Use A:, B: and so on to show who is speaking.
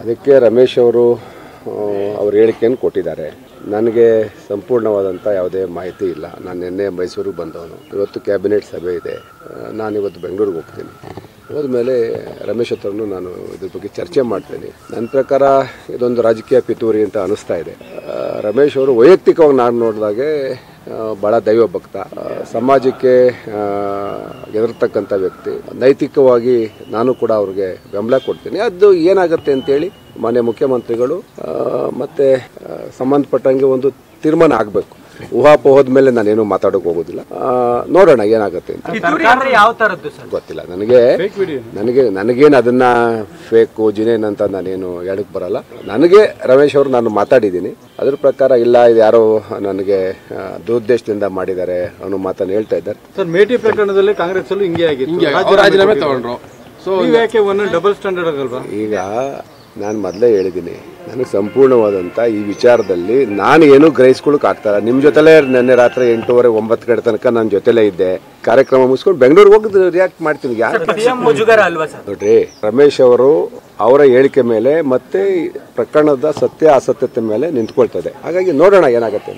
A: ಅದಕ್ಕೆ ರಮೇಶ್ ಅವರು ಆ, ಅವ್ರ ಹೇಳಿಕೆಯನ್ನು ಕೊಟ್ಟಿದ್ದಾರೆ ನನಗೆ ಸಂಪೂರ್ಣವಾದಂಥ ಯಾವುದೇ ಮಾಹಿತಿ ಇಲ್ಲ ನಾನು ನಿನ್ನೆ ಮೈಸೂರಿಗೆ ಬಂದವನು ಇವತ್ತು ಕ್ಯಾಬಿನೆಟ್ ಸಭೆ ಇದೆ ಆ, ನಾನು ಇವತ್ತು ಬೆಂಗಳೂರಿಗೆ ಹೋಗ್ತೀನಿ ಹೋದ್ಮೇಲೆ ರಮೇಶ್ ಹತ್ರನು ನಾನು ಇದ್ರ ಬಗ್ಗೆ ಚರ್ಚೆ ಮಾಡ್ತೀನಿ ನನ್ನ ಪ್ರಕಾರ ಇದೊಂದು ರಾಜಕೀಯ ಪಿತೂರಿ ಅಂತ ಅನಿಸ್ತಾ ಇದೆ ಆ, ರಮೇಶ್ ಅವರು ವೈಯಕ್ತಿಕವಾಗಿ ನಾನು ನೋಡಿದಾಗೆ ಆ, ಬಹಳ ದೈವ ಭಕ್ತ ಆ, ಸಮಾಜಕ್ಕೆ ಆ, ಎದುರ್ತಕ್ಕಂಥ ವ್ಯಕ್ತಿ ನೈತಿಕವಾಗಿ ನಾನು ಕೂಡ ಅವ್ರಿಗೆ ಬೆಂಬಲ ಕೊಡ್ತೀನಿ ಅದು ಏನಾಗುತ್ತೆ ಅಂತೇಳಿ ಮಾನ್ಯ ಮುಖ್ಯಮಂತ್ರಿಗಳು ಆ, ಮತ್ತೆ ಆ, ಸಂಬಂಧಪಟ್ಟಂಗೆ ಒಂದು ತೀರ್ಮಾನ ಆಗಬೇಕು ಊಹಾಪೋಹದ ಮೇಲೆ ನಾನೇನು ಮಾತಾಡೋಕೆ ಹೋಗೋದಿಲ್ಲ ಆ, ನೋಡೋಣ ಏನಾಗುತ್ತೆ ಅಂತ
B: ಪಿತೂರಿ ಅಂದ್ರೆ ಯಾವ ತರದ್ದು ಸರ್
A: ಗೊತ್ತಿಲ್ಲ ನನಗೆ ನನಗೆ ನನಗೇನು ಅದನ್ನ ಫೇಕು ಜಿನೇನ್ ಅಂತ ನಾನೇನು ಹೇಳಕ್ ಬರಲ್ಲ ನನಗೆ ರಮೇಶ್ ಅವರು ನಾನು ಮಾತಾಡಿದ್ದೀನಿ ಅದ್ರ ಪ್ರಕಾರ ಇಲ್ಲ ಇದು ಯಾರೋ ನನಗೆ ಆ, ದುರುದ್ದೇಶದಿಂದ ಮಾಡಿದ್ದಾರೆ ಅನ್ನೋ ಮಾತನ್ನು ಹೇಳ್ತಾ ಇದ್ದಾರೆ
C: ಸರ್ ಮೇಟಿ ಪ್ರಕರಣದಲ್ಲಿ ಕಾಂಗ್ರೆಸ್ ಅಲ್ಲೂ ಹಿಂಗೆ ಆಗಿತ್ತು
D: ಅವ್ರು ರಾಜೀನಾಮೆ ತಗೊಂಡ್ರು ಸೊ
C: ನೀವ್ ಯಾಕೆ ಒಂದು ಡಬಲ್ ಸ್ಟ್ಯಾಂಡರ್ಡ್ ಆಗಲ್ವಾ
A: ಈಗ ನಾನು ಮೊದಲೇ ಹೇಳಿದ್ದೀನಿ ನನಗೆ ಸಂಪೂರ್ಣವಾದಂಥ ಈ ವಿಚಾರದಲ್ಲಿ ನಾನು ಏನೂ ಗ್ರಹಿಸ್ಕೊಳಕ್ ಆಗ್ತಾರ ನಿಮ್ಮ ಜೊತೆಲೇ ನಿನ್ನೆ ರಾತ್ರಿ ಎಂಟೂವರೆ ಒಂಬತ್ತು ಗಂಟೆ ತನಕ ನನ್ನ ಜೊತೆಲೇ ಇದ್ದೆ ಕಾರ್ಯಕ್ರಮ ಮುಗಿಸ್ಕೊಂಡು ಬೆಂಗಳೂರಿಗೆ ಹೋಗಿ ರಿಯಾಕ್ಟ್ ಮಾಡ್ತೀನಿ ಯಾರು
B: ಸಿಎಂ ಮುಜುಗರ ಅಲ್ವಾ ಸರ್
A: ನೋಡ್ರಿ ರಮೇಶ್ ಅವರು ಅವರ ಹೇಳಿಕೆ ಮೇಲೆ ಮತ್ತೆ ಈ ಪ್ರಕರಣದ ಸತ್ಯ ಅಸತ್ಯತೆ ಮೇಲೆ ನಿಂತ್ಕೊಳ್ತದೆ ಹಾಗಾಗಿ ನೋಡೋಣ ಏನಾಗುತ್ತೆ ಅಂತ